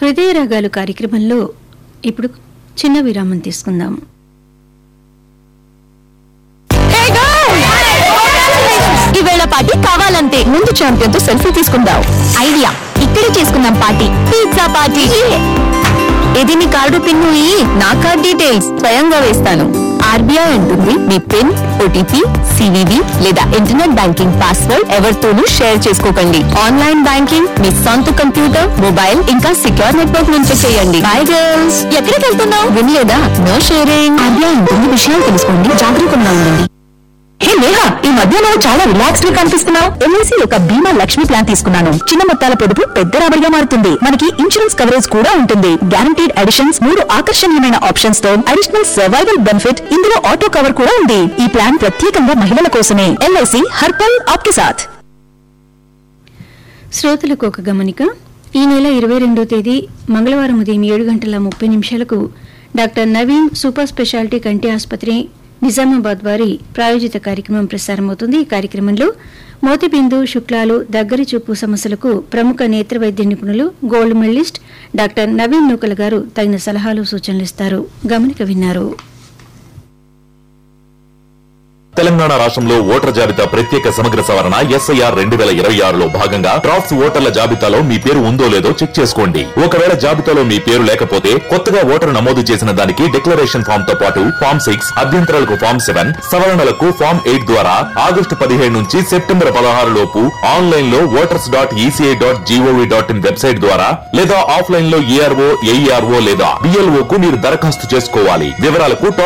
హృదయ రాగాలు కార్యక్రమంలో ఇప్పుడు చిన్న విరామం తీసుకుందాం ఈవేళ పార్టీ కావాలంతే ముందు ఛాంపియన్ తో సెల్ఫీ తీసుకుందాం ఐడియా ఇక్కడే చేసుకుందాం పార్టీ పిజ్జా పార్టీ ఇది నీ కార్డు పిన్ను ఇయ్యి. నా కార్డ్ డీటెయిల్స్ స్వయంగా వేస్తాను ఆర్బీఐ అంటుంది మీ పిన్ ఓటీపీ సివివి లేదా ఇంటర్నెట్ బ్యాంకింగ్ పాస్వర్డ్ ఎవరితోనూ షేర్ చేసుకోకండి ఆన్లైన్ బ్యాంకింగ్ మీ సొంత కంప్యూటర్ మొబైల్ ఇంకా సిక్యూర్ నెట్వర్క్ నుంచి చేయండి బై గర్ల్స్ ఎక్కడికి వెళ్తున్నావు వినలేదా నో షేరింగ్ ఆర్బీఐ ఉంటుంది విషయాలు తెలుసుకోండి జాగ్రత్తగా ఉండండి హే నేహా ఈ మధ్య నువ్వు చాలా రిలాక్స్డ్ గా కనిపిస్తున్నావు ఎల్ఐసి యొక్క బీమా లక్ష్మి ప్లాన్ తీసుకున్నాను చిన్న మొత్తాల పొదుపు పెద్ద రాబడిగా మారుతుంది మనకి ఇన్సూరెన్స్ కవరేజ్ కూడా ఉంటుంది గ్యారంటీడ్ అడిషన్స్ మూడు ఆకర్షణీయమైన ఆప్షన్స్ తో అడిషనల్ సర్వైవల్ బెనిఫిట్ ఇందులో ఆటో కవర్ కూడా ఉంది ఈ ప్లాన్ ప్రత్యేకంగా మహిళల కోసమే ఎల్ఐసి హర్పల్ ఆప్కే సాథ్ శ్రోతలకు ఒక గమనిక ఈ నెల ఇరవై రెండో తేదీ మంగళవారం ఉదయం ఏడు గంటల ముప్పై నిమిషాలకు డాక్టర్ నవీన్ సూపర్ స్పెషాలిటీ కంటి ఆసుపత్రి నిజామాబాద్ వారి ప్రాయోజిత కార్యక్రమం ప్రసారమవుతుంది ఈ కార్యక్రమంలో మోతిబిందు శుక్లాలు దగ్గరి చూపు సమస్యలకు ప్రముఖ నేత్ర వైద్య నిపుణులు gold medalist doctor Naveen Nookal garu తగిన సలహాలు సూచనలు ఇస్తారు గమనిక విన్నారు తెలంగాణ రాష్ట్రంలో ఓటర్ జాబితా ప్రత్యేక సమగ్ర సవరణ ఎస్ఐఆర్ రెండు వేల ఇరవై ఆరులో భాగంగా డ్రాఫ్ట్స్ ఓటర్ల జాబితాలో మీ పేరు ఉందో లేదో చెక్ చేసుకోండి ఒకవేళ జాబితాలో మీ పేరు లేకపోతే కొత్తగా ఓటరు నమోదు చేసిన దానికి డిక్లరేషన్ ఫామ్ తో పాటు ఫామ్ సిక్స్ అభ్యంతరాలకు ఫామ్ సెవెన్ సవరణలకు ఫామ్ ఎయిట్ ద్వారా ఆగస్టు పదిహేడు నుంచి సెప్టెంబర్ పదహారు లోపు ఆన్లైన్ లో voters dot ECI dot GOV dot in website ద్వారా లేదా ఆఫ్లైన్ లో ఏఆర్ఓ ఏఈఆర్ఓ లేదా బిఎల్ఓ కు మీరు దరఖాస్తు చేసుకోవాలి వివరాలకు